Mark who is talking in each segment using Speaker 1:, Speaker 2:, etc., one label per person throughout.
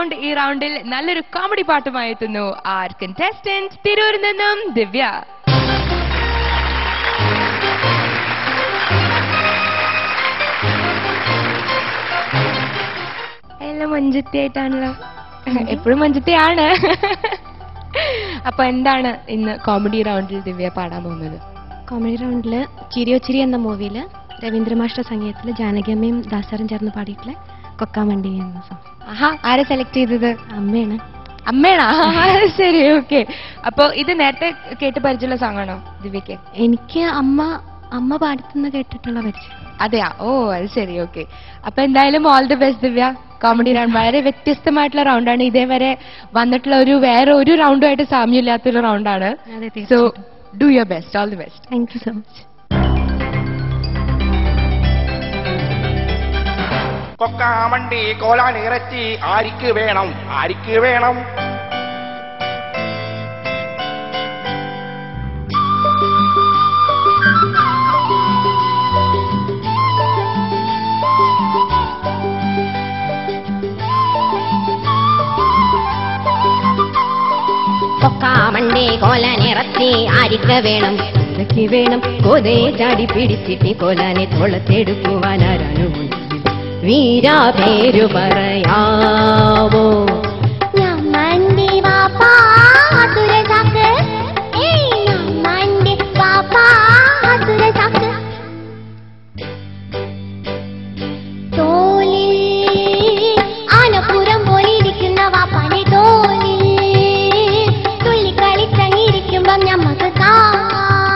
Speaker 1: Round ഈ റൗണ്ടിൽ നല്ലൊരു കോമഡി പാട്ടുമായി എത്തുന്നു ആർ കണ്ടസ്റ്റന്റ് തിരൂരിൽ നിന്നും ദിവ്യ എല്ലാം മഞ്ചത്തി ആയിട്ടാണല്ലോ എപ്പോഴും മഞ്ചത്തിയാണ് അപ്പൊ എന്താണ് ഇന്ന് കോമഡി റൗണ്ടിൽ ദിവ്യ പാടാൻ പോകുന്നത്
Speaker 2: കോമഡി റൗണ്ടില് ചിരിയോ ചിരി എന്ന മൂവിയിൽ രവീന്ദ്ര മാസ്റ്റർ സംഗീതത്തിൽ ജാനകിയമ്മയും ദാസറും ചേർന്ന് പാടിയിട്ടുള്ള കൊക്കാമണ്ടി എന്ന സോങ്
Speaker 1: ആഹാ ആരെ സെലക്ട് ചെയ്തത്
Speaker 2: അമ്മയാണ്
Speaker 1: അമ്മയാണോ ആ, ശരി ഓക്കെ അപ്പൊ ഇത് നേരത്തെ കേട്ട് പരിചയമുള്ള സോങ് ആണോ ദിവ്യക്ക്
Speaker 2: എനിക്ക് അമ്മ അമ്മ പാടുത്തുന്ന കേട്ടിട്ടുള്ള പരിചയം
Speaker 1: അതെയാ ഓ അത് ശരി ഓക്കെ അപ്പൊ എന്തായാലും all the best Divya comedy round വളരെ വ്യത്യസ്തമായിട്ടുള്ള റൗണ്ടാണ് ഇതേവരെ വന്നിട്ടുള്ള ഒരു വേറെ ഒരു റൗണ്ടുമായിട്ട് സാമ്യമില്ലാത്തൊരു റൗണ്ടാണ്
Speaker 2: അതെ
Speaker 1: so do your best all the best
Speaker 2: thank you so much
Speaker 3: കൊക്കാമണ്ടി കോലാൻ ഇറച്ചി ആരിക്ക് വേണം ആരിക്ക് വേണം
Speaker 4: കൊക്കാമണ്ടേ കോലാനിറച്ചി ആരിക്ക വേണം ഇതൊക്കെ വേണം കോതയെ ചാടി പിടിച്ചിട്ട് കോലാനെ തൊളത്തെടുക്കുവാനാരാണ് മുന്നിൽ വീരാ പേരു പറയാവോ
Speaker 5: ഞമ്മന്റെ വാപ്പാ ആതുരസാക്ക് ഏയ് ഞമ്മന്റെ വാപ്പാ ആതുരസാക്ക് തോലിൽ ആനപ്പുറം പോലിരിക്കുന്ന വാപ്പാന്റെ തോലിൽ തുള്ളിക്കളിച്ചങ്ങിരിക്കുമ്പം ഞമ്മക്ക് കാണാം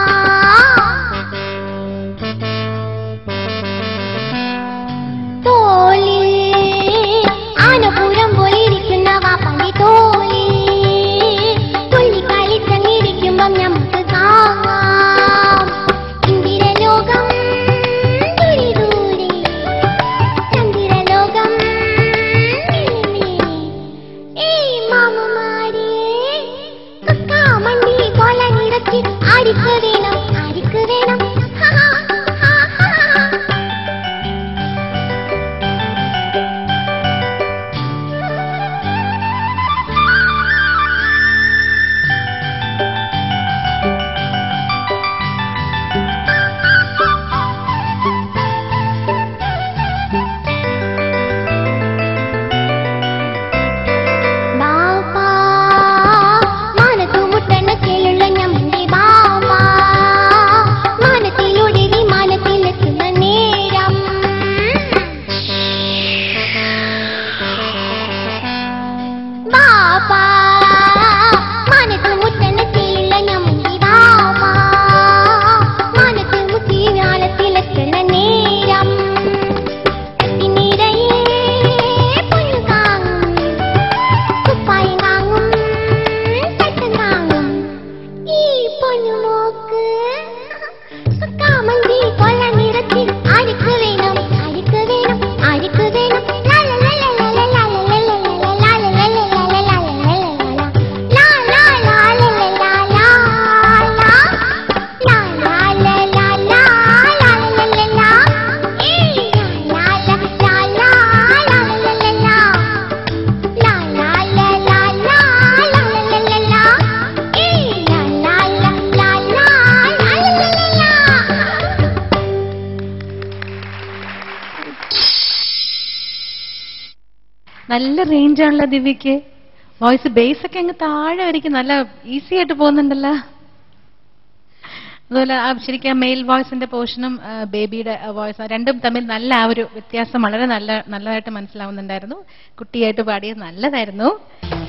Speaker 5: തോലിൽ ആനപുരം പോലിരിക്കുന്ന വാപ്പാന്റെ തോലിൽ തുള്ളിക്കളിച്ചങ്ങിരിക്കുമ്പം നമുക്ക് കാണാം ഇന്ദിരലോകം ദൂരെ ദൂരെ ചന്ദ്രലോകം മേലെ മേലെ. ഏയ് മാമന്മാരെ, കക്കാമണ്ടി കൊല നിറച്ച് ആരിക്ക് വേണം ആരിക്ക് വേണം ഹാ ഹാ ഹാ ഹാ ബാപ്പാ മാനത്തു മുട്ടണക്കിലുള്ള ഞമ്മന്റെ ബാപ്പാ മാനത്തിലൂടെ വിമാനത്തിലെത്തുന്ന നേരം ബാപ്പാ മാനത്തു മുട്ടണക്കിലുള്ള ഞമ്മന്റെ ബാപ്പാ മാനത്തു മുത്തി വ്യാളത്തിലെത്തുന്ന നേരം നിറയെ പൊന്നു കാണും കുപ്പായം വാങ്ങും തട്ടും വാങ്ങും ഈ പൊന്നുമോക്ക് കാമന്തി കൊള്ള നിറച്ച് ആർക്ക് വേണം ആർക്ക് വേണം ആർക്ക് വേണം
Speaker 6: നല്ല റേഞ്ച് ആണല്ലോ ദിവ്യക്ക് വോയിസ് ബേസ് ഒക്കെ അങ്ങ് താഴെ വരയ്ക്കും നല്ല ഈസി ആയിട്ട് പോകുന്നുണ്ടല്ലോ അതുപോലെ ആ ശരിക്കും മെയിൽ വോയിസിന്റെ പോർഷനും ബേബിയുടെ വോയിസ് രണ്ടും തമ്മിൽ നല്ല ആ ഒരു വ്യത്യാസം വളരെ നല്ല നല്ലതായിട്ട് മനസ്സിലാവുന്നുണ്ടായിരുന്നു കുട്ടിയായിട്ട് പാടിയത് നല്ലതായിരുന്നു